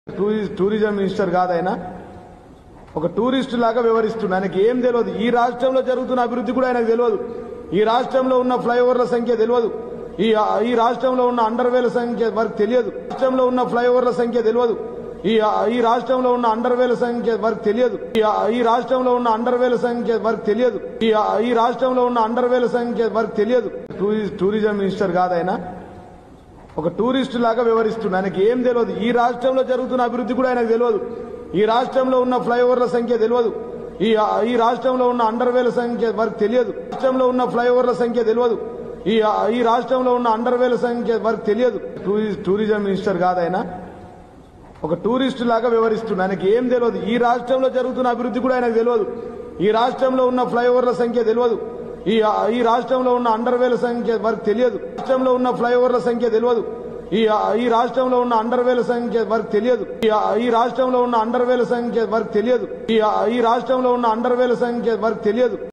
టూరి- tourism minister కాదు ఆయన ఒక టూరిస్ట్ లాగా వివరిస్తున్నా ఆయనకి ఏం తెలియదు ఈ రాష్ట్రంలో జరుగుతున్న అభివృద్ధి కూడా ఆయనకు తెలియదు ఈ రాష్ట్రంలో ఉన్న ఫ్లైఓవర్ల సంఖ్య తెలియదు ఈ ఈ రాష్ట్రంలో ఉన్న అండర్వేల సంఖ్య వారికి తెలియదు రాష్ట్రంలో ఉన్న ఫ్లైఓవర్ల సంఖ్య తెలియదు ఈ ఈ రాష్ట్రంలో ఉన్న అండర్వేల సంఖ్య వారికి తెలియదు ఈ ఈ రాష్ట్రంలో ఉన్న అండర్వేల సంఖ్య వారికి తెలియదు ఈ ఈ రాష్ట్రంలో ఉన్న అండర్వేల సంఖ్య వారికి తెలియదు టూరి- టూరిజం మినిస్టర్ కాదు ఆయన ఒక టూరిస్ట్ లాగా వివరిస్తున్నా ఆయనకి ఏం తెలియదు ఈ రాష్ట్రంలో జరుగుతున్న అభివృద్ధి కూడా ఆయనకు తెలియదు ఈ రాష్ట్రంలో ఉన్న ఫ్లైఓవర్ల సంఖ్య తెలియదు ఈ ఈ రాష్ట్రంలో ఉన్న అండర్వేల సంఖ్య వారికి తెలియదు రాష్ట్రంలో ఉన్న ఫ్లైఓవర్ల సంఖ్య తెలియదు ఈ ఈ రాష్ట్రంలో ఉన్న అండర్వేల సంఖ్య వారికి తెలియదు టూరి- టూరిజం మినిస్టర్ కాదు ఆయన ఒక టూరిస్ట్ లాగా వివరిస్తున్నా ఆయనకి ఏం తెలియదు ఈ రాష్ట్రంలో జరుగుతున్న అభివృద్ధి కూడా ఆయనకు తెలియదు ఈ రాష్ట్రంలో ఉన్న ఫ్లైఓవర్ల సంఖ్య తెలియదు ఈ ఈ రాష్ట్రంలో ఉన్న అండర్వేల సంఖ్య వారికి తెలియదు రాష్ట్రంలో ఉన్న ఫ్లైఓవర్ల సంఖ్య తెలియదు ఈ ఈ రాష్ట్రంలో ఉన్న అండర్వేల సంఖ్య వారికి తెలియదు ఈ ఈ రాష్ట్రంలో ఉన్న అండర్వేల సంఖ్య వారికి తెలియదు ఈ ఈ రాష్ట్రంలో ఉన్న అండర్వేల సంఖ్య వారికి తెలియదు